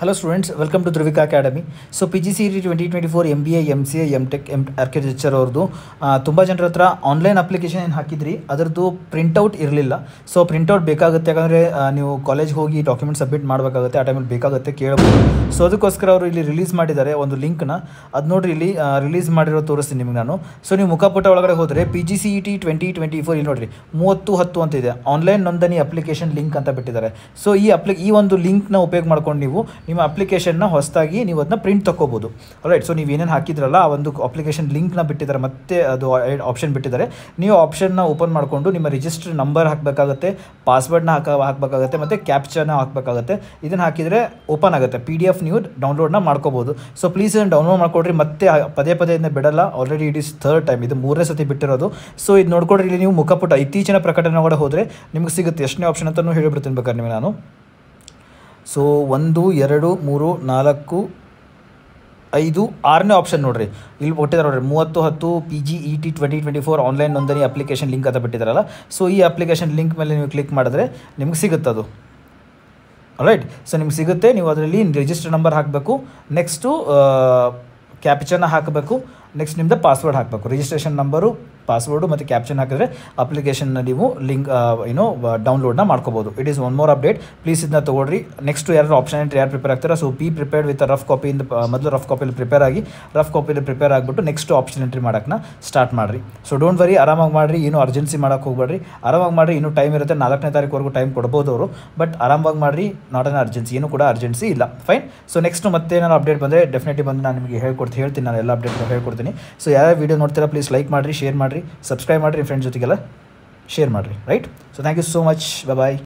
hello students welcome to Dhruvika academy so P G C T twenty twenty four M B A M C A M tech M architecture ಅವ್ರದ್ದು ತುಂಬ ಜನರ ಹತ್ರ online application ಏನು ಹಾಕಿದ್ರಿ ಅದರದ್ದು printout ಇರಲಿಲ್ಲ so printout ಬೇಕಾಗುತ್ತೆ ಯಾಕಂದರೆ ನೀವು ಕಾಲೇಜ್ಗೆ ಹೋಗಿ ಡಾಕ್ಯುಮೆಂಟ್ ಸಬ್ಮಿಟ್ ಮಾಡಬೇಕಾಗುತ್ತೆ ಆ ಟೈಮಲ್ಲಿ ಬೇಕಾಗುತ್ತೆ ಕೇಳಬಹುದು ಸೊ ಅದಕ್ಕೋಸ್ಕರ ಅವರು ಇಲ್ಲಿ ರಿಲೀಸ್ ಮಾಡಿದ್ದಾರೆ ಒಂದು ಲಿಂಕ್ನ ಅದು ನೋಡ್ರಿ ಇಲ್ಲಿ ರಿಲೀಸ್ ಮಾಡಿರೋ ತೋರಿಸ್ತೀನಿ ನಿಮಗೆ ನಾನು ಸೊ ನೀವು ಮುಖಪುಟ ಒಳಗಡೆ ಹೋದರೆ P G C E T twenty twenty four ಇಲ್ಲಿ ನೋಡ್ರಿ ಮೂವತ್ತು ಹತ್ತು ಅಂತ ಇದೆ ಆನ್ಲೈನ್ ನೋಂದಣಿ ಅಪ್ಲಿಕೇಶನ್ ಲಿಂಕ್ ಅಂತ ಬಿಟ್ಟಿದ್ದಾರೆ ಸೊ ಈ ಅಪ್ಲಿ ಈ ಒಂದು ಲಿಂಕ್ನ ಉಪಯೋಗ ಮಾಡ್ಕೊಂಡು ನೀವು ನಿಮ್ಮ ಅಪ್ಲಿಕೇಶನ್ನ ಹೊಸದಾಗಿ ನೀವು ಅದನ್ನ ಪ್ರಿಂಟ್ ತೊಗೋಬೋದು ರೈಟ್ ಸೊ ನೀವು ಏನೇನು ಹಾಕಿದ್ರಲ್ಲ ಆ ಒಂದು ಅಪ್ಲಿಕೇಶನ್ ಲಿಂಕ್ನ ಬಿಟ್ಟಿದ್ದಾರೆ ಮತ್ತೆ ಅದು ಆಪ್ಷನ್ ಬಿಟ್ಟಿದ್ದಾರೆ ನೀವು ಆಪ್ಷನ್ನ ಓಪನ್ ಮಾಡಿಕೊಂಡು ನಿಮ್ಮ ರಿಜಿಸ್ಟರ್ ನಂಬರ್ ಹಾಕಬೇಕಾಗುತ್ತೆ ಪಾಸ್ವರ್ಡ್ನ ಹಾಕ ಹಾಕಬೇಕಾಗುತ್ತೆ ಮತ್ತು ಕ್ಯಾಪ್ಚರ್ನ ಹಾಕಬೇಕಾಗುತ್ತೆ ಇದನ್ನು ಹಾಕಿದರೆ ಓಪನ್ ಆಗುತ್ತೆ ಪಿ ಡಿ ಎಫ್ ನೀವು ಡೌನ್ಲೋಡ್ನ ಮಾಡ್ಕೋಬೋದು ಸೊ ಪ್ಲೀಸ್ ಇದನ್ನು ಡೌನ್ಲೋಡ್ ಮಾಡ್ಕೊಡ್ರಿ ಮತ್ತೆ ಆ ಪದೇ ಪದೇ ಇದನ್ನ ಬಿಡಲ್ಲ already it is third time ಇದು ಮೂರನೇ ಸತಿ ಬಿಟ್ಟಿರೋದು ಸೊ ಇದು ನೋಡ್ಕೊಡ್ರಿ ಇಲ್ಲಿ ನೀವು ಮುಖಪುಟ ಇತ್ತೀಚಿನ ಪ್ರಕಟಣೆ ಒಳಗಡೆ ಹೋದರೆ ನಿಮ್ಗೆ ಸಿಗುತ್ತೆ ಎಷ್ಟನೇ ಆಪ್ಷನ್ ಅಂತಲೂ ಹೇಳಿಬಿಡ್ತೀನಿ ಬೇಕಾದ್ರೆ ನಿಮಗೆ ನಾನು ಸೊ ಒಂದು ಎರಡು ಮೂರು ನಾಲ್ಕು ಐದು ಆರನೇ ಆಪ್ಷನ್ ನೋಡ್ರಿ ಇಲ್ಲಿ ಕೊಟ್ಟಿದ್ದಾರೆ ನೋಡ್ರಿ ಮೂವತ್ತು ಹತ್ತು P G E T twenty twenty four online ನೋಂದಣಿ ಅಪ್ಲಿಕೇಶನ್ ಲಿಂಕ್ ಅಂತ ಬಿಟ್ಟಿದ್ದಾರಲ್ಲ ಸೊ ಈ ಅಪ್ಲಿಕೇಶನ್ ಲಿಂಕ್ ಮೇಲೆ ನೀವು ಕ್ಲಿಕ್ ಮಾಡಿದ್ರೆ ನಿಮ್ಗೆ ಸಿಗುತ್ತೆ ಅದು ರೈಟ್ ಸೊ ನಿಮ್ಗೆ ಸಿಗುತ್ತೆ ನೀವು ಅದರಲ್ಲಿ ರಿಜಿಸ್ಟರ್ ನಂಬರ್ ಹಾಕಬೇಕು ನೆಕ್ಸ್ಟು ಕ್ಯಾಪ್ಚರ್ನ ಹಾಕಬೇಕು ನೆಕ್ಸ್ಟ್ ನಿಮ್ಮದು ಪಾಸ್ವರ್ಡ್ ಹಾಕಬೇಕು ರಿಜಿಸ್ಟ್ರೇಷನ್ ನಂಬರು ಪಾಸ್ವರ್ಡು ಮತ್ತು ಕ್ಯಾಪ್ಚನ್ ಹಾಕಿದ್ರೆ ಅಪ್ಲಿಕೇಶನ್ನ ನೀವು ಲಿಂಕ್ ಏನೋ ಡೌನ್ಲೋಡ್ನ ಮಾಡ್ಕೋಬೋದು it is one more update please ಇದನ್ನ ತೊಗೊಳ್ರಿ ನೆಕ್ಸ್ಟ್ ಯಾರು ಆಪ್ಷನ್ ಎಂಟ್ರಿ ಯಾರು ಪ್ರಿಪೇರ್ ಆಗ್ತಾರೆ so be prepared with rough ಕಾಪಿಯಿಂದ ಮೊದಲು ರಫ್ ಕಾಪಿಲಿ ಪ್ರಿಪೇರ್ ಆಗಿ ರಫ್ ಕಾಪಿಲಿ ಪ್ರಿಪೇರ್ ಆಗಿಬಿಟ್ಟು ನೆಕ್ಸ್ಟ್ ಆಪ್ಷನ್ ಎಂಟ್ರಿ ಮಾಡೋಕ್ಕೆ ಸ್ಟಾರ್ಟ್ ಮಾಡಿರಿ ಸೊ ಡೋಂಟ್ ವರಿ ಆರಾಮಾಗಿ ಮಾಡಿರಿ ಏನು ಅರ್ಜೆನ್ಸಿ ಮಾಡೋಕ್ಕೆ ಹೋಗ್ಬೇಡ್ರಿ ಆರಾಮಾಗಿ ಮಾಡಿರಿ ಇನ್ನೂ ಟೈಮ್ ಇರುತ್ತೆ ನಾಲ್ಕನೇ ತಾರೀಕುವರೆಗೂ ಟೈಮ್ ಕೊಡ್ಬೋದು ಅವರು ಬಟ್ ಆರಾಮಾಗಿ ಮಾಡಿರಿ ನಾಟ್ ಅನ್ ಅರ್ಜೆನ್ಸಿ ಏನು ಕೂಡ ಅರ್ಜೆನ್ಸಿ ಇಲ್ಲ ಫೈನ್ ಸೊ ನೆಕ್ಸ್ಟ್ ಮತ್ತೆ ನಾನು ಅಪ್ಡೇಟ್ ಬಂದರೆ ಡೆಫಿನೆಟ್ಲಿ ಬಂದು ನಾನು ನಿಮಗೆ ಹೇಳ್ಕೊಡ್ತೀನಿ ಹೇಳ್ತೀನಿ ನಾನು ಎಲ್ಲ ಅಪ್ಡೇಟ್ ಹೇಳ್ಕೊಡ್ತೀನಿ ಸೊ ಯಾರು ವೀಡಿಯೋ ನೋಡ್ತೀರಾ ಪ್ಲೀಸ್ ಲೈಕ್ ಮಾಡಿರಿ ಶೇರ್ ಮಾಡಿರಿ ಸಬ್ಸ್ಕ್ರೈಬ್ ಮಾಡಿರಿ ಫ್ರೆಂಡ್ಸ್ ಜೊತೆಗೆಲ್ಲ ಶೇರ್ ಮಾಡಿರಿ right so thank you so much bye